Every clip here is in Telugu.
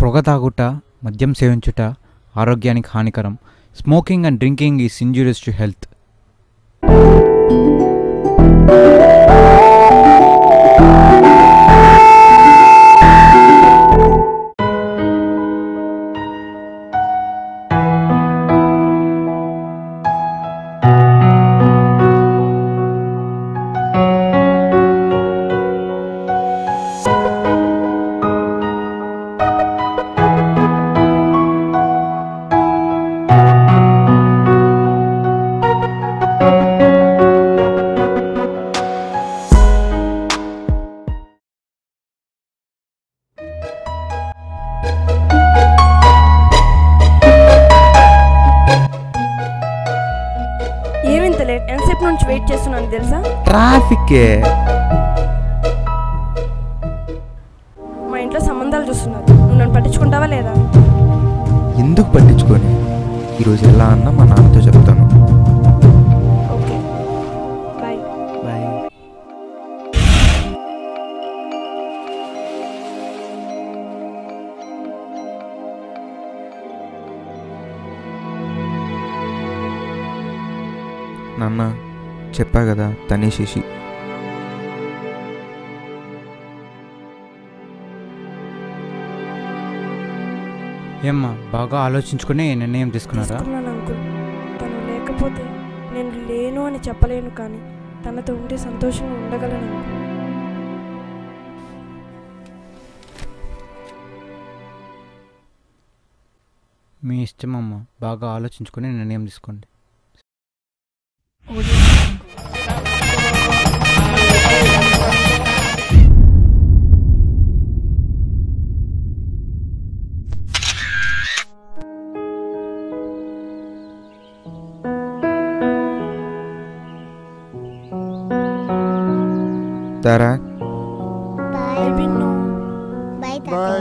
పొగ తాగుట మద్యం సేవించుట ఆరోగ్యానికి హానికరం smoking and drinking is injurious to health ఏమింత లేట్ ఎంతసేపు నుంచి వెయిట్ చేస్తున్నాను తెలుసా ట్రాఫిక్కే మా ఇంట్లో సంబంధాలు చూస్తున్నారు నువ్వు నన్ను పట్టించుకుంటావా లేదా ఎందుకు పట్టించుకొని ఈరోజు ఎలా అన్నా మా నాన్నతో చెప్తాను ఓకే బాయ్ బాయ్ నాన్న చెప్పా కదా తనే శశి ఏమ్మా బాగా ఆలోచించుకుని నిర్ణయం తీసుకున్నారా తీసుకున్నాను అంకుల్ తను లేకపోతే నేను లేను అని చెప్పలేను కానీ తనతో ఉంటే సంతోషంగా ఉండగలను అంకుల్ మీ ఇష్టం అమ్మా బాగా ఆలోచించుకుని నిర్ణయం తీసుకోండి తారా బాయ్ విన్ను బాయ్ తాతయ్య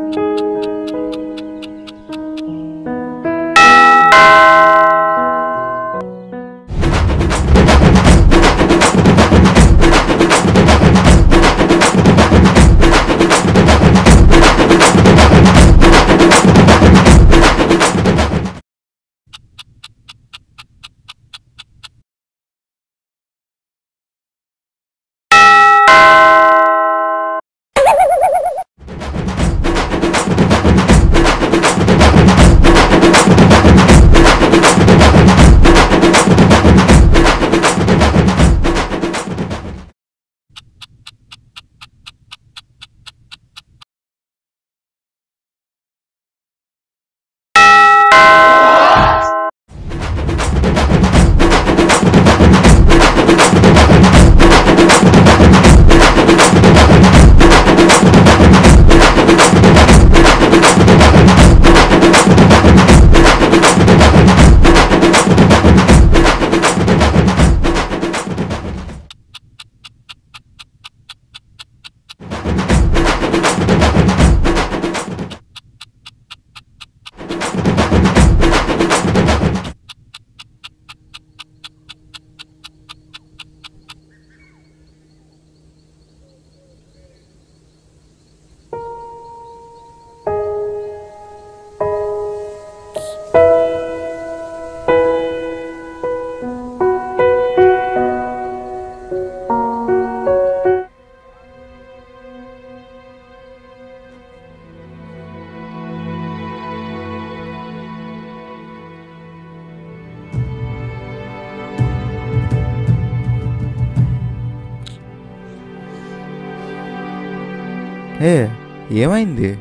ఏ ఏమైంది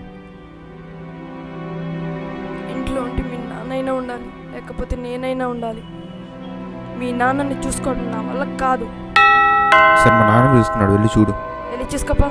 ఇంట్లో ఉంటే మీ నాన్నైనా ఉండాలి లేకపోతే నేనైనా ఉండాలి మీ నాన్నని చూసుకోవడం నా వల్ల కాదు సరే మా నాన్న పిలుస్తున్నాడు వెళ్ళి చూడు వెళ్ళి చూసుకోపా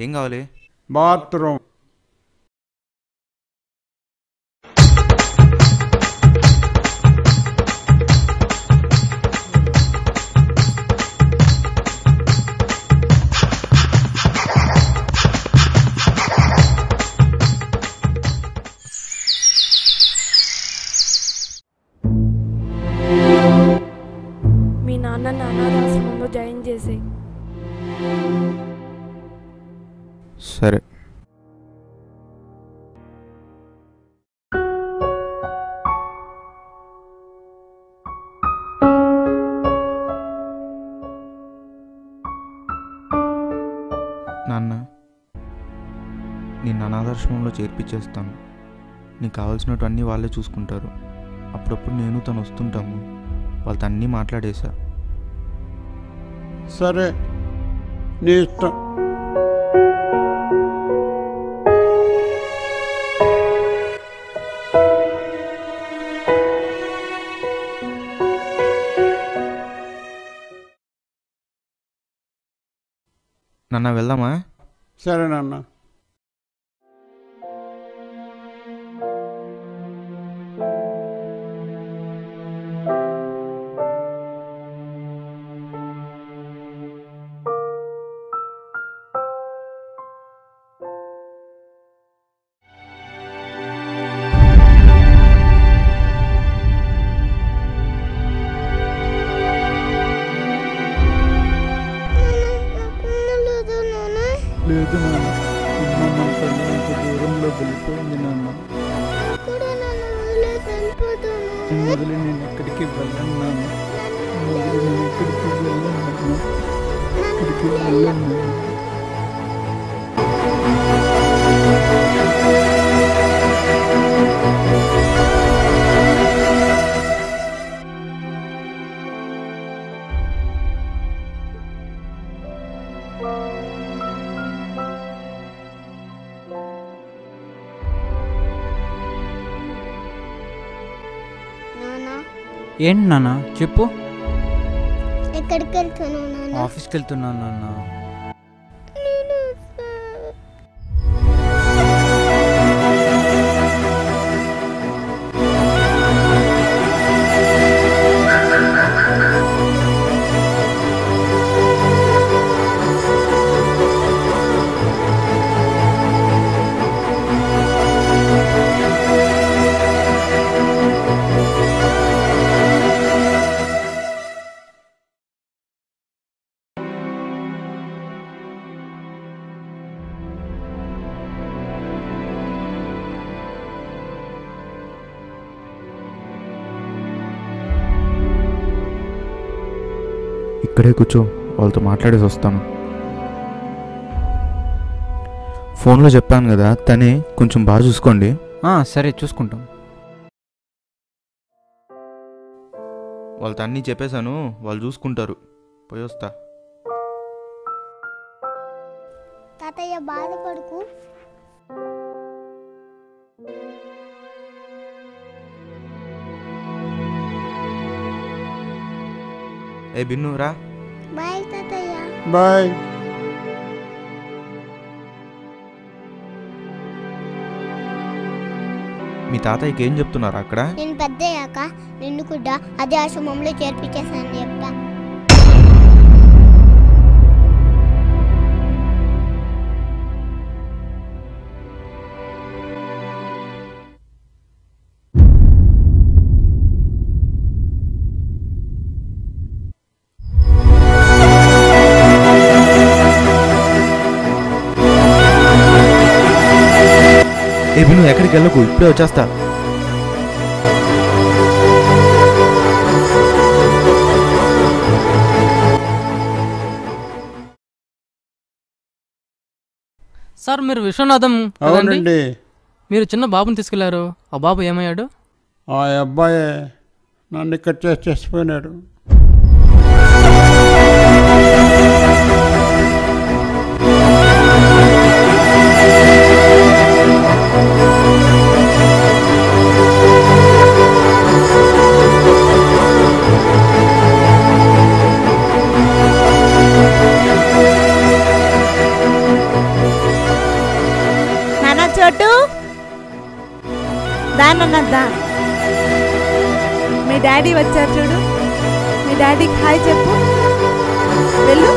ఏం కావాలి బాత్రూమ్ మీ నాన్నని అనాథాశ్రమంలో జాయిన్ చేసి సరే నాన్న నేను అనాథాశ్రమంలో చేర్పించేస్తాను నీకు కావాల్సినవన్నీ వాళ్ళే చూసుకుంటారు అప్పుడప్పుడు నేను తను వస్తుంటాము వాళ్ళతో అన్నీ మాట్లాడేశా సరే నీ ఇష్టం నాన్న వెళ్దామా సరే నాన్న లేదు నాన్న లేదు నాన్న అమ్మ మన తల్లి ఇంత దూరంలో వెళ్ళిపోయింది నాన్న కూడా నన్ను వదిలేసి వెళ్ళిపోతాను నిన్ను వదిలి నేను ఎక్కడికి వెళ్ళను నాన్న నిన్ను వదిలి నేను ఎక్కడికి వెళ్ళను నాన్న ఎక్కడికి వెళ్ళను నాన్న. నాన్న ఏంటి నాన్న చెప్పు ఎక్కడికి వెళ్తున్నావు నాన్న ఆఫీస్కి వెళ్తున్నాను నాన్న నేను ఇక్కడే కూర్చో వాళ్ళతో మాట్లాడేసి వస్తాను ఫోన్లో చెప్పాను కదా తనే కొంచెం బాగా చూసుకోండి ఆ, సరే చూసుకుంటాం వాళ్ళతో అన్నీ చెప్పేశాను వాళ్ళు చూసుకుంటారు పోయి వస్తా తాతయ్య బాధపడుకు ఏ బిన్ను రా బాయ్ తాతయ్య బాయ్ మీ తాతయ్యకి ఏం చెప్తున్నారు అక్కడ నేను పెద్దయ్యాక నిన్ను కూడా అదే ఆశ్రమంలో చేర్పించేసాను చెప్తా ఏ బిన్ను ఎక్కడికి వెళ్ళకు ఇప్పుడే వచ్చేస్తా సార్ మీరు విశ్వనాథం కదండి అవునండి మీరు చిన్న బాబుని తీసుకెళ్లారు ఆ బాబు ఏమయ్యాడు ఆ అబ్బాయే నన్ను ఇక్కడ చేసి చేసిపోయినాడు లడ్డు దానన్నద్దా మీ డాడీ వచ్చారు చూడు మీ డాడీకి హాయ్ చెప్పు వెళ్ళు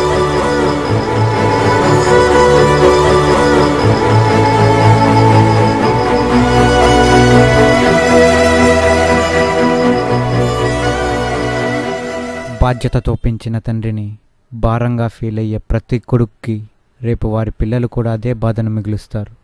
బాధ్యతతో పెంచిన తండ్రిని భారంగా ఫీల్ అయ్యే ప్రతి కొడుక్కి రేపు వారి పిల్లలు కూడా అదే బాధను మిగులుస్తారు